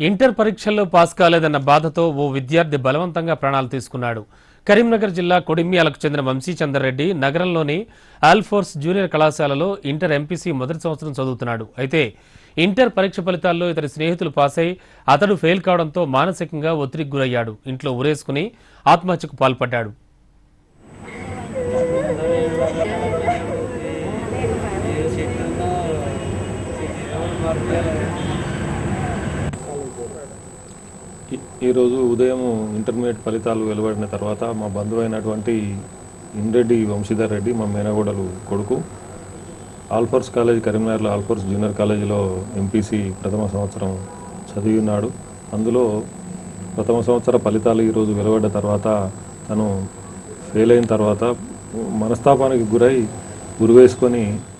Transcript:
inter పరీక్షల్లో pass కాలేదన్న బాధతో ఓ విద్యార్థి బలవంతంగా ప్రాణాలు తీసుకున్నాడు కరీంనగర్ జిల్లా కొడిమ్యాలకు చెందిన వంశీచందర్ రెడ్డి నగరంలోని ఆల్ఫోర్స్ జూనియర్ కళాశాలలో ఇంటర్ ఎంపీసీ మొదటి సంవత్సరం చదువుతున్నాడు అయితే ఇంటర్ పరీక్ష ఫలితాల్లో ఇతని స్నేహితులు పాస్ అయి అతడు ఫెయిల్ కావడంతో మానసికంగా ఒత్తిడికి గురయ్యాడు ఇంట్లో ఉరేసుకుని ఆత్మహత్యకు పాల్పడ్డాడు ఈ- ఈరోజు ఉదయం ఇంటర్మీడియట్ ఫలితాలు వెలువడిన తర్వాత మా బంధువు అయినటువంటి ఇంరెడ్డి వంశీధర్ రెడ్డి మా మేనగోడలు కొడుకు ఆల్ఫోర్స్ కాలేజ్ కరీంనగర్లో ఆల్ఫోర్స్ జూనియర్ కాలేజీలో ఎంపీసీ ప్రథమ సంవత్సరం చదివి ఉన్నాడు అందులో ప్రథమ సంవత్సర ఫలితాలు ఈరోజు వెలువడ్డ తర్వాత తను ఫెయిల్ అయిన తర్వాత మనస్తాపానికి గురై గురివేసుకొని